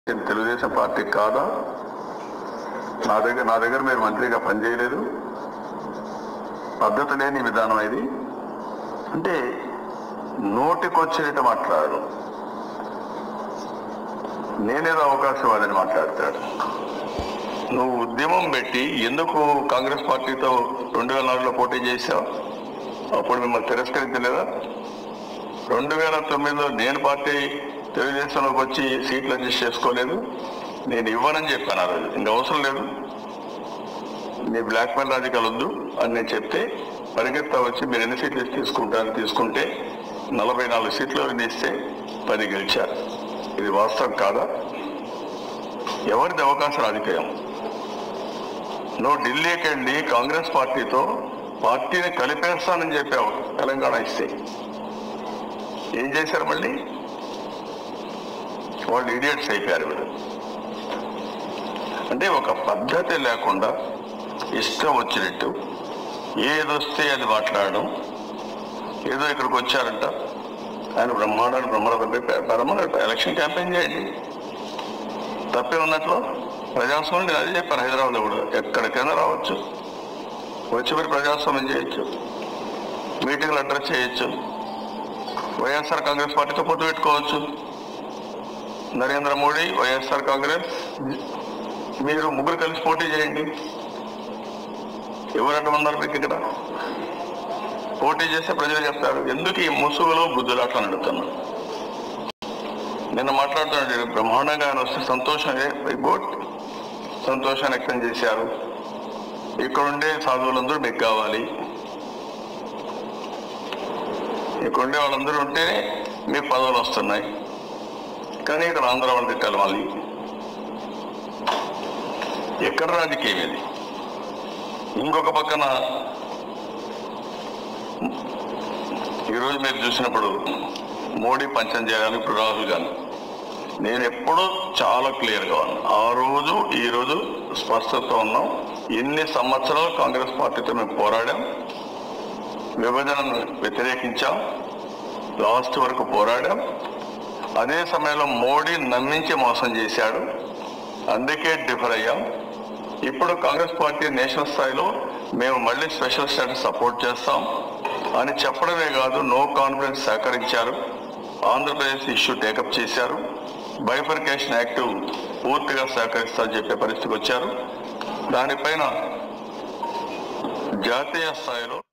ఇది తెలుగుదేశం పార్టీ కాదా నా దగ్గర నా దగ్గర మీరు మంత్రిగా పనిచేయలేదు పద్ధతి లేని విధానం ఇది అంటే నోటికొచ్చినట్టు మాట్లాడు నేనేదో అవకాశం అదని మాట్లాడతాడు నువ్వు ఉద్యమం పెట్టి ఎందుకు కాంగ్రెస్ పార్టీతో రెండు వేల నాలుగులో పోటీ చేశావు అప్పుడు మిమ్మల్ని తిరస్కరించలేదా రెండు వేల తొమ్మిదిలో నేను పార్టీ తెలుగుదేశంలోకి వచ్చి సీట్లు అడ్జస్ట్ చేసుకోలేదు నేను ఇవ్వనని చెప్పాను ఆ రోజు ఇంకా అవసరం లేదు నీ బ్లాక్ మెయిల్ రాజకీయాలు వద్దు అని నేను చెప్తే పరిగెత్తా వచ్చి మీరు ఎన్ని సీట్లు ఇస్తే తీసుకుంటారని తీసుకుంటే నలభై నాలుగు సీట్లు ఇస్తే పది గెలిచారు ఇది వాస్తవం కాదా ఎవరిది అవకాశం రాజకీయం నువ్వు ఢిల్లీకి వెళ్ళి కాంగ్రెస్ పార్టీతో పార్టీని కలిపేస్తానని చెప్పావు తెలంగాణ ఇస్తే ఏం చేశారు మళ్ళీ వాళ్ళు ఇడియట్స్ అయిపోయారు వీళ్ళు అంటే ఒక పద్ధతి లేకుండా ఇష్టం వచ్చినట్టు ఏదొస్తే అది మాట్లాడడం ఏదో ఇక్కడికి వచ్చారంట ఆయన బ్రహ్మాండాలు బ్రహ్మాండ బ్రహ్మాండ ఎలక్షన్ క్యాంపెయిన్ చేయండి తప్పే ఉన్నట్లు ప్రజాస్వామ్యం నేను అదే చెప్పాను హైదరాబాద్లో కూడా ఎక్కడికైనా రావచ్చు వచ్చి మీరు ప్రజాస్వామ్యం చేయొచ్చు మీటింగ్లు అడ్రస్ చేయొచ్చు వైఎస్ఆర్ కాంగ్రెస్ పార్టీతో పొత్తు పెట్టుకోవచ్చు నరేంద్ర మోడీ వైఎస్ఆర్ కాంగ్రెస్ మీరు ముగ్గురు కలిసి పోటీ చేయండి ఎవరు అడ్డమన్నారు మీకు ఇక్కడ పోటీ చేస్తే ప్రజలు చెప్తారు ఎందుకు ఈ ముసుగులో బుద్ధులాట్లు అని అడుగుతున్నాను నిన్న మాట్లాడుతున్నాడు బ్రహ్మాండంగా ఆయన వస్తే సంతోషం గుడ్ సంతోషాన్ని వ్యక్తం చేశారు ఇక్కడుండే సాధువులందరూ మీకు కావాలి ఇక్కడుండే వాళ్ళందరూ ఉంటేనే మీకు పదవులు వస్తున్నాయి కానీ ఇక్కడ ఆంధ్ర వాళ్ళు తిట్టాలి మళ్ళీ ఎక్కడ రాజకీయం ఇది ఇంకొక పక్కన ఈరోజు మీరు చూసినప్పుడు మోడీ పంచం చేయాలని ఇప్పుడు రాహుల్ గాంధీ నేను ఎప్పుడూ చాలా క్లియర్గా ఉన్నాను ఆ రోజు ఈ రోజు స్పష్టత ఉన్నాం ఎన్ని సంవత్సరాలు కాంగ్రెస్ పార్టీతో మేము పోరాడాం విభజనను వ్యతిరేకించాం లాస్ట్ వరకు పోరాడాం అదే సమయంలో మోడీ నమ్మించి మోసం చేశాడు అందుకే డిఫర్ అయ్యాం ఇప్పుడు కాంగ్రెస్ పార్టీ నేషనల్ స్థాయిలో మేము మళ్ళీ స్పెషల్ స్టేటస్ సపోర్ట్ చేస్తాం అని చెప్పడమే కాదు నో కాన్ఫిడెన్స్ సహకరించారు ఆంధ్రప్రదేశ్ ఇష్యూ టేకప్ చేశారు బైఫర్కేషన్ యాక్ట్ పూర్తిగా సహకరిస్తారని చెప్పే పరిస్థితికి వచ్చారు దానిపైన జాతీయ స్థాయిలో